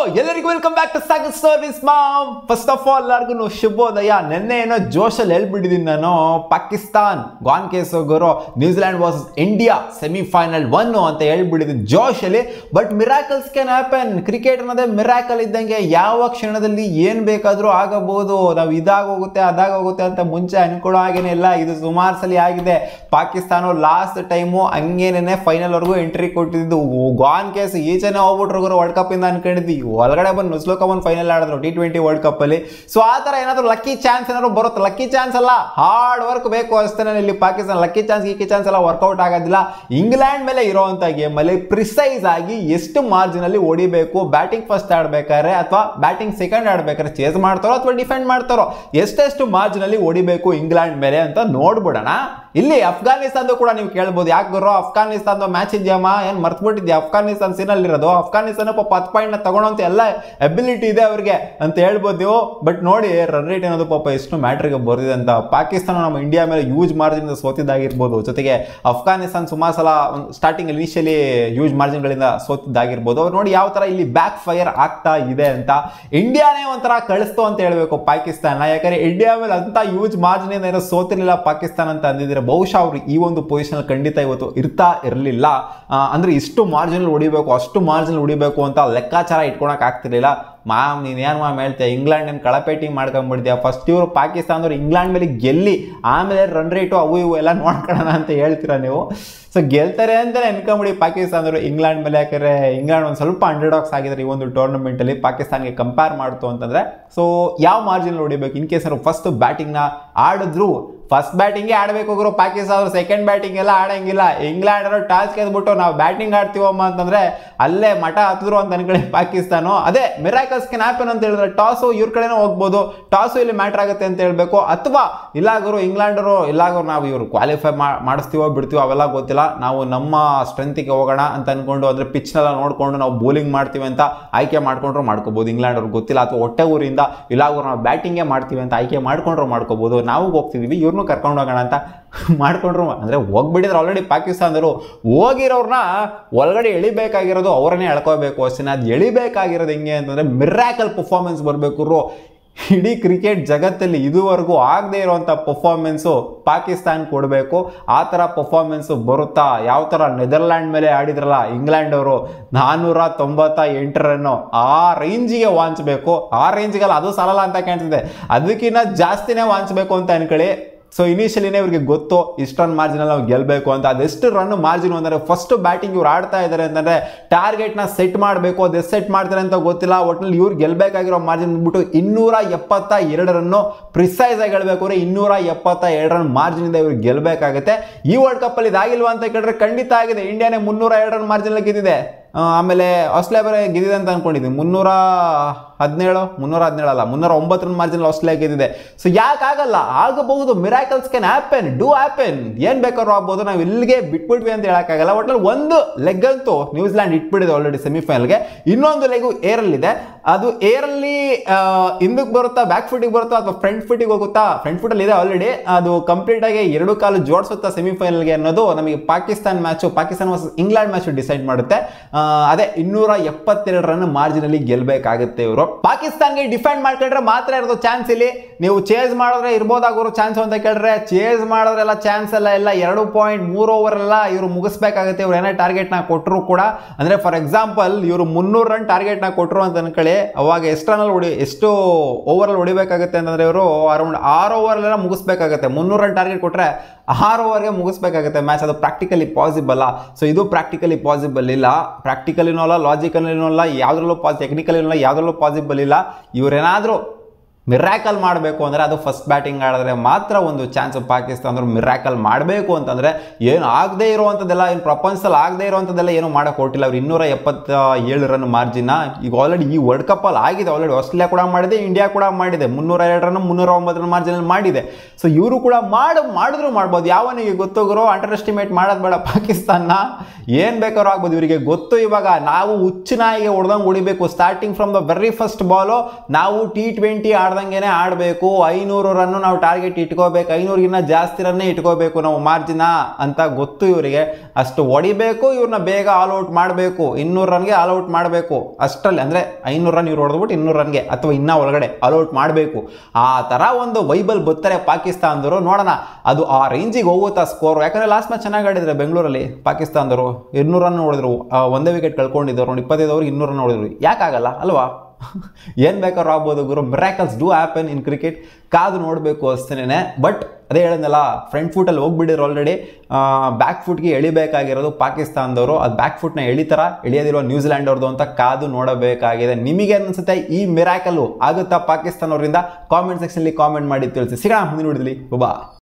ಎಲ್ಲರಿಗೂ welcome back to Sagar service mom first of all ಎಲ್ಲರಿಗೂ ಶುಭೋದಯ ನಿನ್ನೆ ಏನೋ ಜೋಶಲ್ಲಿ ಹೇಳ್ಬಿಟ್ಟಿದ್ದೀನಿ ನಾನು ಪಾಕಿಸ್ತಾನ್ ಗಾನ್ ಕೇಸ್ ಹೋಗೋರು New Zealand versus India semifinal one ಅಂತ ಹೇಳ್ಬಿಟ್ಟಿದ್ದೀನಿ ಜೋಶಲ್ಲಿ but miracles can happen cricket ಅನ್ನೋದೇ ಮಿರಾಕಲ್ ಇದ್ದಂಗೆ ಯಾವ ಕ್ಷಣದಲ್ಲಿ ಏನು ಬೇಕಾದರೂ ಆಗಬಹುದು ನಾವು ಇದಾಗೋಗುತ್ತೆ ಅದಾಗೋಗುತ್ತೆ ಅಂತ ಮುಂಚೆ ಅನ್ಕೊಳ್ಳೋ ಹಾಗೇನೆ ಇಲ್ಲ ಇದು ಸುಮಾರು ಸಲ ಆಗಿದೆ ಪಾಕಿಸ್ತಾನ ಲಾಸ್ಟ್ ಟೈಮು ಹಂಗೇನೆ ಫೈನಲ್ವರೆಗೂ ಎಂಟ್ರಿ ಕೊಟ್ಟಿದ್ದು ಗಾನ್ ಕೇಸ್ ಈಚೆನೆ ಹೋಗ್ಬಿಟ್ರು ವರ್ಲ್ಡ್ ಕಪ್ ಇಂದ ಅನ್ಕೊಂಡಿದ್ವಿ ಒಳಗಡೆ ಬಂದು ನುಸ್ಲೋಕ ಫೈನಲ್ ಆಡಿದ್ರು ಟಿ ಟ್ವೆಂಟಿ ವರ್ಲ್ಡ್ ಕಪ್ ಅಲ್ಲಿ ಸೊ ಆ ಥರ ಏನಾದ್ರು ಲಕ್ಕಿ ಚಾನ್ಸ್ ಏನಾದ್ರು ಬರುತ್ತೆ ಲಕ್ಕಿ ಚಾನ್ಸ್ ಅಲ್ಲ ಹಾರ್ಡ್ ವರ್ಕ್ ಬೇಕು ಅಷ್ಟೇ ಇಲ್ಲಿ ಪಾಕಿಸ್ತಾನ ಲಕ್ಕಿ ಚಾನ್ಸ್ ಗೀಕಿ ಚಾನ್ಸ್ ಎಲ್ಲ ವರ್ಕೌಟ್ ಆಗೋದಿಲ್ಲ ಇಂಗ್ಲೆಂಡ್ ಮೇಲೆ ಇರೋವಂಥ ಗೇಮಲ್ಲಿ ಪ್ರಿಸೈಸ್ ಆಗಿ ಎಷ್ಟು ಮಾರ್ಜಿನ್ ಅಲ್ಲಿ ಹೊಡಿಬೇಕು ಬ್ಯಾಟಿಂಗ್ ಫಸ್ಟ್ ಆಡ್ಬೇಕಾದ್ರೆ ಅಥವಾ ಬ್ಯಾಟಿಂಗ್ ಸೆಕೆಂಡ್ ಆಡ್ಬೇಕಾದ್ರೆ ಚೇಸ್ ಮಾಡ್ತಾರೋ ಅಥವಾ ಡಿಫೆಂಡ್ ಮಾಡ್ತಾರೋ ಎಷ್ಟೆಷ್ಟು ಮಾರ್ಜಿನ್ ಅಲ್ಲಿ ಹೊಡಿಬೇಕು ಇಂಗ್ಲೆಂಡ್ ಮೇಲೆ ಅಂತ ನೋಡ್ಬಿಡೋಣ ಇಲ್ಲಿ ಅಫ್ಘಾನಿಸ್ತಾನದು ಕೂಡ ನೀವು ಕೇಳ್ಬೋದು ಯಾಕೆ ಗುರು ಅಫ್ಘಾನಿಸ್ತಾನದ ಮ್ಯಾಚ್ ಇದೆಯಮ್ಮ ಏನು ಮರ್ತ್ಬಿಟ್ಟಿದ್ಯಾ ಅಫ್ಘಾನಿಸ್ತಾನ ಸೀನಲ್ಲಿ ಇರೋದು ಅಫ್ಘಾನಿಸ್ತಾನ ಪಾಪ ಹತ್ತು ಪಾಯಿಂಟ್ನ ತಗೊಳೋಂತ ಎಲ್ಲ ಎಬಿಲಿಟಿ ಇದೆ ಅವ್ರಿಗೆ ಅಂತ ಹೇಳ್ಬೋದು ನೀವು ಬಟ್ ನೋಡಿ ರನ್ ರೇಟ್ ಅನ್ನೋದು ಪಾಪ ಎಷ್ಟು ಮ್ಯಾಟ್ರಿಗೆ ಬರ್ದಿದೆ ಅಂತ ಪಾಕಿಸ್ತಾನ ನಮ್ಮ ಇಂಡಿಯಾ ಮೇಲೆ ಯೂಸ್ ಮಾರ್ಜಿನ್ ಸೋತಿದ್ದಾಗಿರ್ಬೋದು ಜೊತೆಗೆ ಅಫ್ಘಾನಿಸ್ತಾನ ಸುಮಾರು ಸಲ ಸ್ಟಾರ್ಟಿಂಗ್ ಇನಿಷಿಯಲಿ ಯೂಸ್ ಮಾರ್ಜಿನ್ಗಳಿಂದ ಸೋತಿದ್ದಾಗಿರ್ಬೋದು ಅವ್ರು ನೋಡಿ ಯಾವ ಥರ ಇಲ್ಲಿ ಬ್ಯಾಕ್ ಫೈರ್ ಆಗ್ತಾ ಇದೆ ಅಂತ ಇಂಡಿಯಾನೇ ಒಂಥರ ಕಳಿಸ್ತು ಅಂತ ಹೇಳ್ಬೇಕು ಪಾಕಿಸ್ತಾನ ಯಾಕಂದ್ರೆ ಇಂಡಿಯಾ ಮೇಲೆ ಅಂತ ಯೂಸ್ ಮಾರ್ಜಿನ್ ಏನೋ ಸೋತಿರ್ಲಿಲ್ಲ ಪಾಕಿಸ್ತಾನ ಅಂತ ಅಂದಿದ್ರೆ ಬಹುಶಃ ಅವರು ಈ ಒಂದು ಪೊಸಿಷನ್ ಖಂಡಿತ ಇವತ್ತು ಇರ್ತಾ ಇರಲಿಲ್ಲ ಅಂದ್ರೆ ಇಷ್ಟು ಮಾರ್ಜಿನ್ ಹೊಡಿಬೇಕು ಅಷ್ಟು ಮಾರ್ಜಿನ್ ಹೊಡಿಬೇಕು ಅಂತ ಲೆಕ್ಕಾಚಾರ ಇಟ್ಕೊಳಕ್ ಆಗ್ತಿರ್ಲಿಲ್ಲ ಮಾಮ್ ನೀನು ಏನು ಮಾಮ್ ಹೇಳ್ತೀಯ ಇಂಗ್ಲೆಂಡ್ ಏನು ಕಳಪೇಟಿ ಮಾಡ್ಕೊಂಡ್ಬಿಡ್ತೀಯ ಫಸ್ಟ್ ಇವರು ಪಾಕಿಸ್ತಾನದವ್ರು ಇಂಗ್ಲೆಂಡ್ ಮೇಲೆ ಗೆಲ್ಲಿ ಆಮೇಲೆ ರನ್ ರೇಟು ಅವು ಇವು ಎಲ್ಲ ನೋಡ್ಕೊಳ್ಳೋಣ ಅಂತ ಹೇಳ್ತೀರಾ ನೀವು ಸೊ ಗೆಲ್ತಾರೆ ಅಂತಲೇ ಅನ್ಕೊಂಬಿಡಿ ಪಾಕಿಸ್ತಾನದವರು ಇಂಗ್ಲೆಂಡ್ ಮೇಲೆ ಯಾಕಂದರೆ ಇಂಗ್ಲೆಂಡ್ ಒಂದು ಸ್ವಲ್ಪ ಅಂಡರ್ಡಾಕ್ಸ್ ಆಗಿದ್ದಾರೆ ಈ ಒಂದು ಟೂರ್ನಮೆಂಟಲ್ಲಿ ಪಾಕಿಸ್ತಾನ್ಗೆ ಕಂಪೇರ್ ಮಾಡ್ತು ಅಂತಂದರೆ ಸೊ ಯಾವ ಮಾರ್ಜಿನ್ ಹೊಡಿಬೇಕು ಇನ್ ಕೇಸ್ ಅವರು ಫಸ್ಟ್ ಬ್ಯಾಟಿಂಗ್ನ ಆಡಿದ್ರು ಫಸ್ಟ್ ಬ್ಯಾಟಿಂಗೇ ಆಡಬೇಕು ಹೋಗ್ರು ಪಾಕಿಸ್ತಾನ ಸೆಕೆಂಡ್ ಬ್ಯಾಟಿಂಗ್ ಎಲ್ಲ ಆಡಂಗಿಲ್ಲ ಇಂಗ್ಲೆಂಡ್ ಅವರು ಟಾಸ್ ಗೆದ್ಬಿಟ್ಟು ನಾವು ಬ್ಯಾಟಿಂಗ್ ಆಡ್ತೀವಮ್ಮ ಅಂತಂದ್ರೆ ಅಲ್ಲೇ ಮಠ ಹತ್ತಿದ್ರು ಅಂತ ಅನ್ಕೊಳ್ಳಿ ಪಾಕಿಸ್ತಾನ ಅದೇ ಮಿರಾಕಲ್ಸ್ ಕೆನ್ ಹ್ಯಾಪನ್ ಅಂತ ಹೇಳಿದ್ರೆ ಟಾಸು ಇವ್ರ ಕಡೆನೂ ಹೋಗ್ಬೋದು ಟಾಸು ಇಲ್ಲಿ ಮ್ಯಾಟ್ರ್ ಆಗುತ್ತೆ ಅಂತ ಹೇಳ್ಬೇಕು ಅಥವಾ ಇಲ್ಲಾಗರು ಇಂಗ್ಲೆಂಡರು ಇಲ್ಲಾಗರು ನಾವು ಇವರು ಕ್ವಾಲಿಫೈ ಮಾಡಿಸ್ತೀವೋ ಬಿಡ್ತೀವೋ ಅವೆಲ್ಲ ಗೊತ್ತಿಲ್ಲ ನಾವು ನಮ್ಮ ಸ್ಟ್ರೆಂತಿಗೆ ಹೋಗೋಣ ಅಂತ ಅನ್ಕೊಂಡು ಅಂದ್ರೆ ಪಿಚ್ನೆಲ್ಲ ನೋಡ್ಕೊಂಡು ನಾವು ಬೌಲಿಂಗ್ ಮಾಡ್ತೀವಿ ಅಂತ ಆಯ್ಕೆ ಮಾಡ್ಕೊಂಡ್ರು ಮಾಡ್ಕೋಬಹುದು ಇಂಗ್ಲೆಂಡ್ ಅವ್ರಿಗೆ ಗೊತ್ತಿಲ್ಲ ಅಥವಾ ಹೊಟ್ಟೆ ಊರಿಂದ ಇಲ್ಲಾಗರು ನಾವು ಬ್ಯಾಟಿಂಗೇ ಮಾಡ್ತೀವಿ ಅಂತ ಆಯ್ಕೆ ಮಾಡ್ಕೊಂಡ್ರು ಮಾಡ್ಕೋಬಹುದು ನಾವು ಹೋಗ್ತಿದೀವಿ ಇವ್ರನ್ನೂ ಕರ್ಕೊಂಡು ಹೋಗೋಣ ಅಂತ ಮಾಡ್ಕೊಂಡ್ರು ಅಂದರೆ ಹೋಗ್ಬಿಟ್ಟಿದ್ರೆ ಆಲ್ರೆಡಿ ಪಾಕಿಸ್ತಾನದವರು ಹೋಗಿರೋರ್ನ ಒಳಗಡೆ ಎಳಿಬೇಕಾಗಿರೋದು ಅವರನ್ನೇ ಎಳ್ಕೋಬೇಕು ಅಷ್ಟೇ ಅದು ಎಳಿಬೇಕಾಗಿರೋದು ಹೆಂಗೆ ಅಂತಂದರೆ ಮಿರಾಕಲ್ ಪರ್ಫಾರ್ಮೆನ್ಸ್ ಬರಬೇಕು ಇಡೀ ಕ್ರಿಕೆಟ್ ಜಗತ್ತಲ್ಲಿ ಇದುವರೆಗೂ ಆಗದೆ ಇರುವಂಥ ಪರ್ಫಾರ್ಮೆನ್ಸು ಪಾಕಿಸ್ತಾನ್ ಕೊಡಬೇಕು ಆ ಥರ ಪರ್ಫಾರ್ಮೆನ್ಸು ಬರುತ್ತಾ ಯಾವ ಥರ ನೆದರ್ಲ್ಯಾಂಡ್ ಮೇಲೆ ಆಡಿದ್ರಲ್ಲ ಇಂಗ್ಲೆಂಡ್ ಅವರು ನಾನ್ನೂರ ತೊಂಬತ್ತ ಎಂಟು ರನ್ನು ಆ ರೇಂಜಿಗೆ ವಾಂಚಬೇಕು ಆ ರೇಂಜಿಗೆಲ್ಲ ಅದು ಸಾಲಲ್ಲ ಅಂತ ಕಾಣ್ತಿದೆ ಅದಕ್ಕಿಂತ ಜಾಸ್ತಿನೇ ವಾಂಚಬೇಕು ಅಂತ ಅನ್ಕೊಳ್ಳಿ ಸೊ ಇನಿಷಿಯಲಿನೇ ಇವ್ರಿಗೆ ಗೊತ್ತು ಇಷ್ಟು ರನ್ ಮಾರ್ಜಿನಲ್ಲಿ ನಾವು ಗೆಲ್ಲಬೇಕು ಅಂತ ಅದೆಷ್ಟು ರನ್ ಮಾರ್ಜಿನ್ ಅಂದರೆ ಫಸ್ಟ್ ಬ್ಯಾಟಿಂಗ್ ಇವ್ರು ಆಡ್ತಾ ಇದ್ದಾರೆ ಅಂತಂದರೆ ಟಾರ್ಗೆಟ್ನ ಸೆಟ್ ಮಾಡಬೇಕು ಅದು ಎಷ್ಟು ಸೆಟ್ ಮಾಡ್ತಾರೆ ಅಂತ ಗೊತ್ತಿಲ್ಲ ಒಟ್ಟಿನಲ್ಲಿ ಇವ್ರು ಗೆಲ್ಲಬೇಕಾಗಿರೋ ಮಾರ್ಜಿನ್ ಬಂದ್ಬಿಟ್ಟು ಇನ್ನೂರ ಎಪ್ಪತ್ತ ಎರಡು ರನ್ನು ಪ್ರಿಸೈಸ್ ಆಗಿ ಹೇಳಬೇಕು ಅಂದರೆ ಇನ್ನೂರ ಎಪ್ಪತ್ತ ಎರಡು ರನ್ ಮಾರ್ಜಿನಿಂದ ಇವ್ರು ಗೆಲ್ಲಬೇಕಾಗುತ್ತೆ ಈ ವರ್ಲ್ಡ್ ಕಪ್ಪಲ್ಲಿ ಇದಾಗಿಲ್ವಾ ಅಂತ ಕೇಳಿದ್ರೆ ಖಂಡಿತ ಆಗಿದೆ ಇಂಡಿಯಾನೇ ಮುನ್ನೂರ ಎರಡು ರನ್ ಮಾರ್ಜಿನಲ್ಲಿ ಗೆದ್ದಿದೆ ಆಮೇಲೆ ಆಸ್ಟ್ರೇಲಿಯಾ ಬೇರೆ ಗೆದ್ದಿದೆ ಅಂತ ಅನ್ಕೊಂಡಿದ್ದೀನಿ ಮುನ್ನೂರ ಹದಿನೇಳು ಮುನ್ನೂರ ಹದಿನೇಳು ಅಲ್ಲ ಮುನ್ನೂರ ಒಂಬತ್ತು ರನ್ ಮಾರ್ಜಿನ್ ಆಸ್ಟ್ರೇಲಿಯಾ ಗೆದ್ದಿದೆ ಸೊ ಯಾಕಾಗಲ್ಲ ಆಗಬಹುದು miracles can happen do happen ಏನು ಬೇಕಾದ್ರೂ ಆಗ್ಬೋದು ನಾವು ಇಲ್ಲಿಗೆ ಬಿಟ್ಬಿಟ್ವಿ ಅಂತ ಹೇಳೋಕ್ಕಾಗಲ್ಲ ಒಟ್ಟಲ್ಲಿ ಒಂದು ಲೆಗ್ ಅಂತೂ ನ್ಯೂಜಿಲ್ಯಾಂಡ್ ಇಟ್ಬಿಟ್ಟಿದೆ ಆಲ್ರೆಡಿ ಸೆಮಿಫೈನಲ್ಗೆ ಇನ್ನೊಂದು ಲೆಗು ಏರಲ್ಲಿದೆ ಅದು ಏರಲ್ಲಿ ಹಿಂದಕ್ಕೆ ಬರುತ್ತಾ ಬ್ಯಾಕ್ ಫುಟಿಗೆ ಬರುತ್ತಾ ಅಥವಾ ಫ್ರಂಟ್ ಫುಟಿಗೆ ಹೋಗುತ್ತಾ ಫ್ರಂಟ್ ಫುಟಲ್ಲಿ ಇದೆ ಆಲ್ರೆಡಿ ಅದು ಕಂಪ್ಲೀಟ್ ಆಗಿ ಎರಡು ಕಾಲು ಜೋಡಿಸುತ್ತಾ ಸೆಮಿಫೈನಲ್ಗೆ ಅನ್ನೋದು ನಮಗೆ Pakistan match Pakistan versus England match decide ಮಾಡುತ್ತೆ ಅದೇ ಇನ್ನೂರ ಎಪ್ಪತ್ತೆರಡು ರನ್ ಮಾರ್ಜಿನ್ ಅಲ್ಲಿ ಗೆಲ್ಬೇಕಾಗುತ್ತೆ ಇವರು ಪಾಕಿಸ್ತಾನ್ಗೆ ಡಿಫೆಂಡ್ ಮಾಡ್ಕೊಂಡ್ರೆ ಮಾತ್ರ ಇರೋದು ಚಾನ್ಸ್ ಇಲ್ಲಿ ನೀವು ಚೇಸ್ ಮಾಡಿದ್ರೆ ಇರ್ಬೋದಾಗೋರು ಚಾನ್ಸ್ ಅಂತ ಕೇಳಿದ್ರೆ ಚೇಸ್ ಮಾಡಿದ್ರೆಲ್ಲ ಚಾನ್ಸ್ ಎಲ್ಲ ಇಲ್ಲ ಎರಡು ಪಾಯಿಂಟ್ ಮೂರು ಓವರ್ ಎಲ್ಲ ಇವರು ಮುಗಿಸ್ಬೇಕಾಗುತ್ತೆ ಇವ್ರು ಏನೇ ಟಾರ್ಗೆಟ್ನ ಕೊಟ್ಟರು ಕೂಡ ಅಂದ್ರೆ ಫಾರ್ ಎಕ್ಸಾಂಪಲ್ ಇವರು ಮುನ್ನೂರು ರನ್ ಟಾರ್ಗೆಟ್ನ ಕೊಟ್ಟರು ಅಂತ ಅನ್ಕೊಳ್ಳಿ ಅವಾಗ ಎಷ್ಟು ರನ್ನಲ್ಲಿ ಹೊಡಿ ಎಷ್ಟು ಓವರಲ್ಲಿ ಹೊಡಿಬೇಕಾಗುತ್ತೆ ಅಂತಂದ್ರೆ ಇವರು ಅರೌಂಡ್ ಆರು ಓವರ್ಲೆಲ್ಲ ಮುಗಿಸ್ಬೇಕಾಗುತ್ತೆ ಮುನ್ನೂರು ರನ್ ಟಾರ್ಗೆಟ್ ಕೊಟ್ಟರೆ ಆರು ಓವರ್ಗೆ ಮುಗಿಸ್ಬೇಕಾಗುತ್ತೆ ಮ್ಯಾಚ್ ಅದು ಪ್ರಾಕ್ಟಿಕಲಿ ಪಾಸಿಬಲ್ ಸೊ ಇದು ಪ್ರಾಕ್ಟಿಕಲಿ ಪಾಸಿಬಲ್ ಇಲ್ಲ ಪ್ರಾಕ್ಟಿಕಲಿನೂ ಅಲ್ಲ ಲಾಜಿಕಲಿನೂ ಅಲ್ಲ ಯಾವುದ್ರಲ್ಲೂ ಪಾಸ್ ಟೆಕ್ನಿಕಲಿನೂ ಅಲ್ಲ ಯಾವುದ್ರಲ್ಲೂ ಪಾಸಿಬಲ್ ಇಲ್ಲ ಇವರೇನಾದರೂ ಮಿರಾಕಲ್ ಮಾಡಬೇಕು ಅಂದರೆ ಅದು ಫಸ್ಟ್ ಬ್ಯಾಟಿಂಗ್ ಆಡಿದ್ರೆ ಮಾತ್ರ ಒಂದು ಚಾನ್ಸ್ ಪಾಕಿಸ್ತಾನದವ್ರು ಮಿರಾಕಲ್ ಮಾಡಬೇಕು ಅಂತಂದರೆ ಏನು ಆಗದೇ ಇರುವಂಥದ್ದೆಲ್ಲ ಏನು ಪ್ರಪಂಚದಲ್ಲಿ ಆಗದೇ ಇರುವಂಥದ್ದೆಲ್ಲ ಏನು ಮಾಡೋಕೆ ಹೊಟ್ಟಿಲ್ಲ ಅವ್ರು ಇನ್ನೂರ ಎಪ್ಪತ್ತ ಏಳು ರನ್ ಮಾರ್ಜಿನ ಈಗ ಆಲ್ರೆಡಿ ಈ ವರ್ಲ್ಡ್ ಕಪ್ಪಲ್ಲಿ ಆಗಿದೆ ಆಲ್ರೆಡಿ ಆಸ್ಟ್ರೇಲಿಯಾ ಕೂಡ ಮಾಡಿದೆ ಇಂಡಿಯಾ ಕೂಡ ಮಾಡಿದೆ ಮುನ್ನೂರ ಎರಡು ರನ್ ಮುನ್ನೂರ ಒಂಬತ್ತು ರನ್ ಮಾರ್ಜಿನಲ್ಲಿ ಮಾಡಿದೆ ಸೊ ಇವರು ಕೂಡ ಮಾಡು ಮಾಡಿದ್ರು ಮಾಡ್ಬೋದು ಯಾವನಿಗೆ ಗೊತ್ತೋಗ್ರೋ ಅಂಡರ್ ಎಸ್ಟಿಮೇಟ್ ಮಾಡೋದು ಬೇಡ ಪಾಕಿಸ್ತಾನ ಏನು ಬೇಕಾದ್ರೂ ಆಗ್ಬೋದು ಇವರಿಗೆ ಗೊತ್ತು ಇವಾಗ ನಾವು ಹುಚ್ಚು ನಾಯಿಗೆ ಹೊಡೆದಂಗೆ ಹೊಡಿಬೇಕು starting from the very first ball ನಾವು ಟಿ ಟ್ವೆಂಟಿ ಆಡ ಮಾಡ್ದಂಗೆನೆ ಆಡಬೇಕು ಐನೂರು ರನ್ನು ನಾವು ಟಾರ್ಗೆಟ್ ಇಟ್ಕೋಬೇಕು ಐನೂರಿಗಿನ್ನ ಜಾಸ್ತಿ ರನ್ನೇ ಇಟ್ಕೋಬೇಕು ನಾವು ಮಾರ್ಜಿನ ಅಂತ ಗೊತ್ತು ಇವರಿಗೆ ಅಷ್ಟು ಹೊಡಿಬೇಕು ಇವ್ರನ್ನ ಬೇಗ ಆಲ್ ಔಟ್ ಮಾಡಬೇಕು ಇನ್ನೂರು ರನ್ಗೆ ಆಲ್ ಔಟ್ ಮಾಡಬೇಕು ಅಷ್ಟರಲ್ಲಿ ಅಂದರೆ ಐನೂರು ರನ್ ಇವ್ರು ಹೊಡೆದ್ಬಿಟ್ಟು ಇನ್ನೂರು ರನ್ಗೆ ಅಥವಾ ಇನ್ನೂ ಒಳಗಡೆ ಆಲ್ ಔಟ್ ಮಾಡಬೇಕು ಆ ಥರ ಒಂದು ವೈಬಲ್ ಬರ್ತಾರೆ ಪಾಕಿಸ್ತಾನದವರು ನೋಡೋಣ ಅದು ಆ ರೇಂಜಿಗೆ ಹೋಗುತ್ತಾ ಸ್ಕೋರ್ ಯಾಕಂದರೆ ಲಾಸ್ಟ್ ಮ್ಯಾಚ್ ಚೆನ್ನಾಗಿ ಆಡಿದ್ರೆ ಬೆಂಗಳೂರಲ್ಲಿ ಪಾಕಿಸ್ತಾನದವರು ಇನ್ನೂರು ರನ್ ಹೊಡೆದ್ರು ಆ, ಒಂದೇ ವಿಕೆಟ್ ಕಳ್ಕೊಂಡಿದ್ದವ್ರು ನೋಡಿ ಇಪ್ಪತ್ತೈದು ಓವರ್ಗೆ ಇನ್ನೂರು ರನ್ ಹೊಡೆದ್ರು ಯಾಕಾಗಲ್ಲ ಅಲ್ವಾ ಏನು ಬೇಕಾದ್ರೂ ಆಗ್ಬೋದು ಗುರು miracles do happen in cricket ಕಾದು ನೋಡಬೇಕು ಅಷ್ಟೇನೆ ಬಟ್ ಅದೇ ಹೇಳಿದ್ನಲ್ಲ ಫ್ರಂಟ್ ಫುಟಲ್ಲಿ ಹೋಗ್ಬಿಟ್ಟಿದ್ರು ಆಲ್ರೆಡಿ ಬ್ಯಾಕ್ ಫುಟ್ಗೆ ಎಳಿಬೇಕಾಗಿರೋದು ಪಾಕಿಸ್ತಾನದವರು ಅದು ಬ್ಯಾಕ್ ಫುಟ್ನ ಎಳಿತಾರ ಎಳಿಯೋದಿಲ್ವ ನ್ಯೂಜಿಲ್ಯಾಂಡ್ ಅವ್ರದ್ದು ಅಂತ ಕಾದು ನೋಡಬೇಕಾಗಿದೆ ನಿಮಗೆ ಅನ್ಸುತ್ತೆ ಈ ಮಿರಾಕಲ್ಲು ಆಗುತ್ತಾ ಪಾಕಿಸ್ತಾನವರಿಂದ ಕಾಮೆಂಟ್ ಸೆಕ್ಷನಲ್ಲಿ ಕಾಮೆಂಟ್ ಮಾಡಿ ತಿಳಿಸಿ ಸಿಗೋಣ ಮುಂದಿನ ವಿಡಿಯೋದಲ್ಲಿ ಬಾ